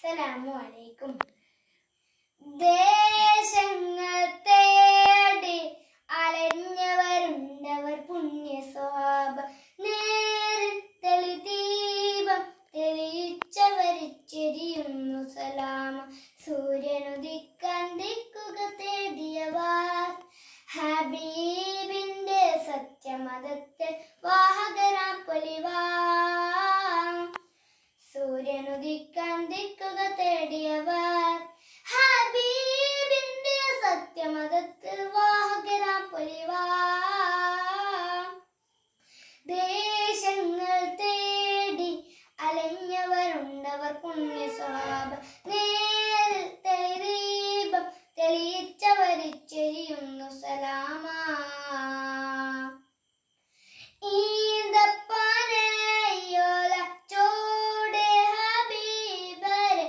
അസ്സലാമു അലൈക്കും ദേശങ്ങൾ തേടി അലഞ്ഞവരുണ്ടവർ പുണ്യ സ്വഭാവ നേരിൽ തെളി ദീപം തെളിയിച്ചവരിച്ചെരിയുന്നു സലാമ സൂര്യനുദിക്കാൻ ദിക്കുക തേടിയവർ ഹബീബിന്റെ സത്യമതത്തെ വാഹകരാ പൊലിവാ സൂര്യനുദിക്കാൻ ദിക്കുക തേടിയവർ ഹബീബിന്റെ സത്യമതത്തിൽ വാഹകരാ പൊലിവാ ദേശങ്ങൾ തേടി അലഞ്ഞവരുണ്ടവർ പുണ്യ സ്വഭാവ നേരിൽ തെളിദീപം തെളിയിച്ചവരിച്ചെരിയുന്നു സലാമ ഈന്തപ്പനയോല ചോട് ഹബീബരെ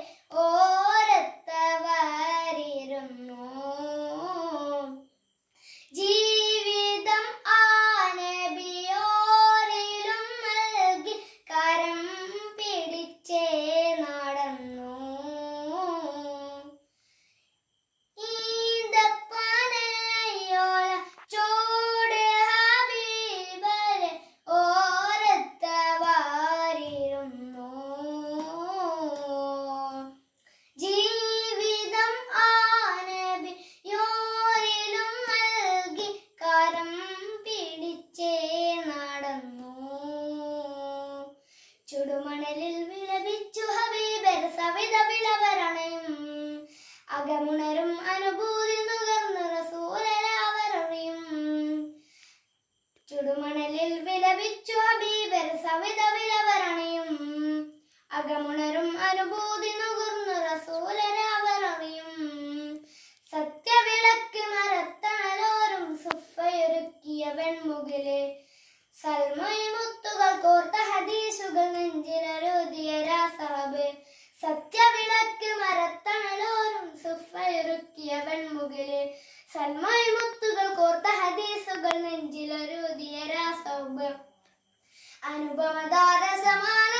ഓരത്തവരിരുന്നു ജീവിതം ആനബിയോരിലും നൽകി കരം പിടിച്ചേ നടന്നു ഈന്തപ്പനയോല ചോട് ഹബീബരെ ഓരത്തവരിരുന്നു ജീവിതം ആനബി യോരിലും നൽകി കരം പിടിച്ചേ നടന്നു ചുടുമണലിൽ വിലപിച്ചു ഹബീബർ സവിത വിളവരണയും അകമുണരും അനുഭൂതി നുകർന്നു റസൂലരാവറിയും ചുടുമണലിൽ വിലപിച്ചു ഹബീബർ സവിത വിളവരണയും അകമുണരും അനുഭൂതി നുകർന്നു റസൂലരാവറിയും സത്യവിളക്ക് മരത്തണലോരും സുഫയൊരുക്കിയ വെൺമുകില് സൽമൊയ്മുത്തുകൾ കോർത്ത ഹദീസുകൾ നെഞ്ചിലൊരുതിയ രാസാബ് സത്യവിളക്ക് മരത്തണലോരും സുഫയൊരുക്കിയ വെൺമുകില് സൽമൊയ്മുത്തുകൾ കോർത്ത ഹദീസുകൾ നെഞ്ചിലൊരുതിയ രാസാബ് അനുപമതാര സമാന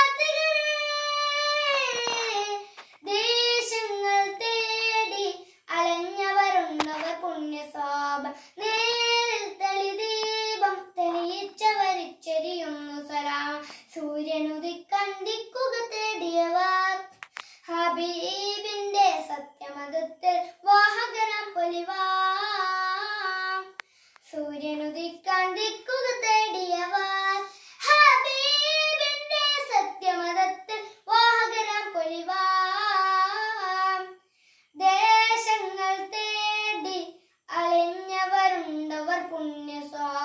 ദേശങ്ങൾ തേടി അലഞ്ഞവരുണ്ടവർ പുണ്യസാപ നേരിൽ തെളിദീപം തെളിയിച്ചവരിച്ചെരിയുന്നു സലാം സൂര്യനുദിക്കണ്ടിക്കുക തേടിയവർ ഹബീബിന്റെ സത്യമതത്തിൽ വാഹകരം പൊലിവാം സൂര്യനുദിക്കാൻ ദിക്കുക തേടിയവർ ഹബീബിന്റെ സത്യമതത്തിൽ വാഹകരാം പൊലിവാം ദേശങ്ങൾ തേടി അലഞ്ഞവരുണ്ടവർ പുണ്യസ്വാ